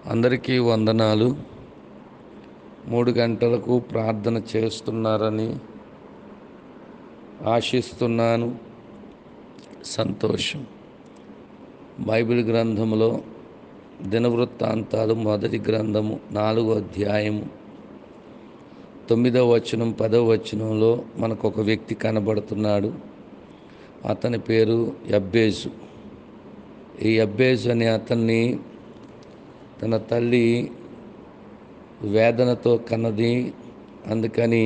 అందరికీ వందనాలు మూడు గంటలకు ప్రార్థన చేస్తున్నారని ఆశిస్తున్నాను సంతోషం బైబిల్ గ్రంథంలో దినవృత్తాంతాలు మొదటి గ్రంథము నాలుగో అధ్యాయము తొమ్మిదవ వచనం పదవ వచనంలో మనకు ఒక వ్యక్తి కనబడుతున్నాడు అతని పేరు యబ్బేజు ఈ యబ్బేజు అనే అతన్ని తన తల్లి వేదనతో కన్నది అందుకని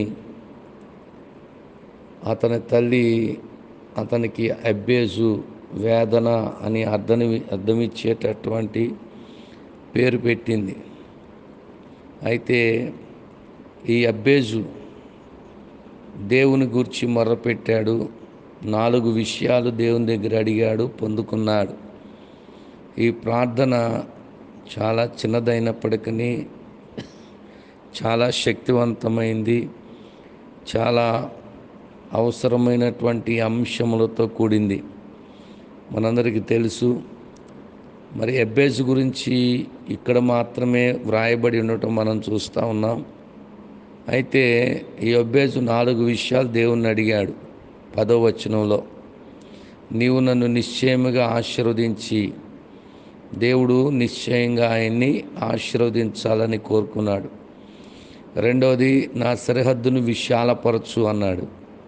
అతని తల్లి అతనికి అబ్బేజు వేదన అని అర్థం అర్థమిచ్చేటటువంటి పేరు పెట్టింది అయితే ఈ అబ్బేజు దేవుని గురించి మొర్రపెట్టాడు నాలుగు విషయాలు దేవుని దగ్గర అడిగాడు పొందుకున్నాడు ఈ ప్రార్థన చాలా చిన్నదైనప్పటికీ చాలా శక్తివంతమైంది చాలా అవసరమైనటువంటి అంశములతో కూడింది మనందరికీ తెలుసు మరి ఎబ్బేజ్ గురించి ఇక్కడ మాత్రమే వ్రాయబడి ఉండటం మనం చూస్తూ ఉన్నాం అయితే ఈ అబ్బేజు నాలుగు విషయాలు దేవుణ్ణి అడిగాడు పదో వచనంలో నీవు నన్ను నిశ్చయముగా ఆశీర్వదించి దేవుడు నిశ్చయంగా ఆయన్ని ఆశీర్వదించాలని కోరుకున్నాడు రెండవది నా సరిహద్దును విశాలపరచు అన్నాడు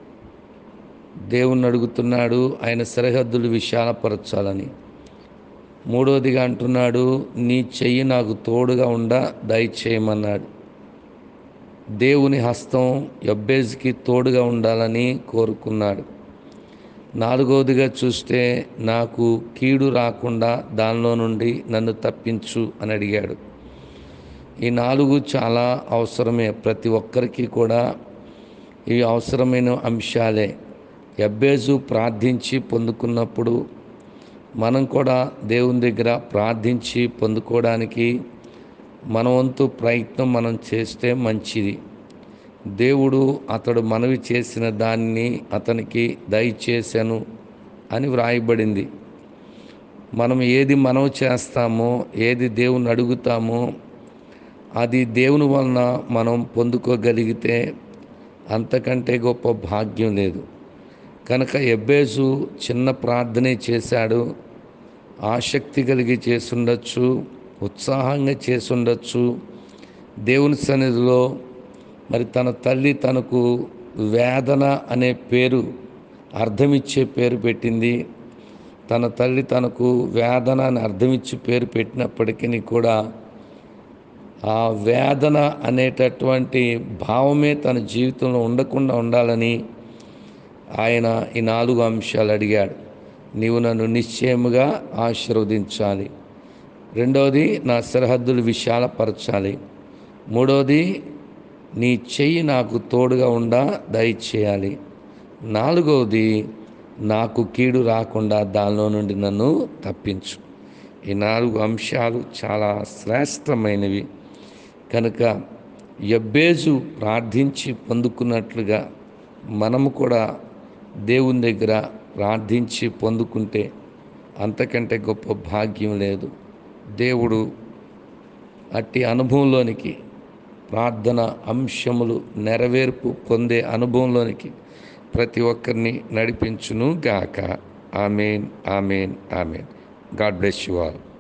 దేవుణ్ణి అడుగుతున్నాడు ఆయన సరిహద్దులు విశాలపరచాలని మూడవదిగా అంటున్నాడు నీ చెయ్యి నాకు తోడుగా ఉండ దయచేయమన్నాడు దేవుని హస్తం యబ్బేజ్కి తోడుగా ఉండాలని కోరుకున్నాడు నాలుగవదిగా చూస్తే నాకు కీడు రాకుండా దానిలో నుండి నన్ను తప్పించు అని అడిగాడు ఈ నాలుగు చాలా అవసరమే ప్రతి ఒక్కరికి కూడా ఇవి అవసరమైన అంశాలే ఎబ్బేజు ప్రార్థించి పొందుకున్నప్పుడు మనం కూడా దేవుని దగ్గర ప్రార్థించి పొందుకోవడానికి మన వంతు ప్రయత్నం మనం చేస్తే మంచిది దేవుడు అతడు మనవి చేసిన దాన్ని అతనికి దయచేశాను అని వ్రాయబడింది మనం ఏది మనవి చేస్తామో ఏది దేవుని అడుగుతామో అది దేవుని వలన మనం పొందుకోగలిగితే అంతకంటే గొప్ప భాగ్యం లేదు కనుక ఎబ్బేజు చిన్న ప్రార్థనే చేశాడు ఆసక్తి కలిగి చేసుండొచ్చు ఉత్సాహంగా చేసుండొచ్చు దేవుని సన్నిధిలో మరి తన తల్లి తనకు వేదన అనే పేరు అర్థమిచ్చే పేరు పెట్టింది తన తల్లి తనకు వేదన అని అర్థమిచ్చి పేరు పెట్టినప్పటికీ కూడా ఆ వేదన అనేటటువంటి భావమే తన జీవితంలో ఉండకుండా ఉండాలని ఆయన ఈ నాలుగు అంశాలు అడిగాడు నీవు నన్ను నిశ్చయముగా ఆశీర్వదించాలి రెండవది నా సరిహద్దులు విశాలపరచాలి మూడవది నీ చెయ్యి నాకు తోడుగా ఉండా దయచేయాలి నాలుగవది నాకు కీడు రాకుండా దానిలో నుండి నన్ను తప్పించు ఈ నాలుగు అంశాలు చాలా శ్రేష్టమైనవి కనుక ఎబ్బేజు ప్రార్థించి పొందుకున్నట్లుగా మనము కూడా దేవుని దగ్గర ప్రార్థించి పొందుకుంటే అంతకంటే గొప్ప భాగ్యం లేదు దేవుడు అట్టి అనుభవంలోనికి ప్రార్థన అంశములు నెరవేర్పు పొందే అనుభవంలోనికి ప్రతి ఒక్కరిని నడిపించును గాక amen amen amen God bless you all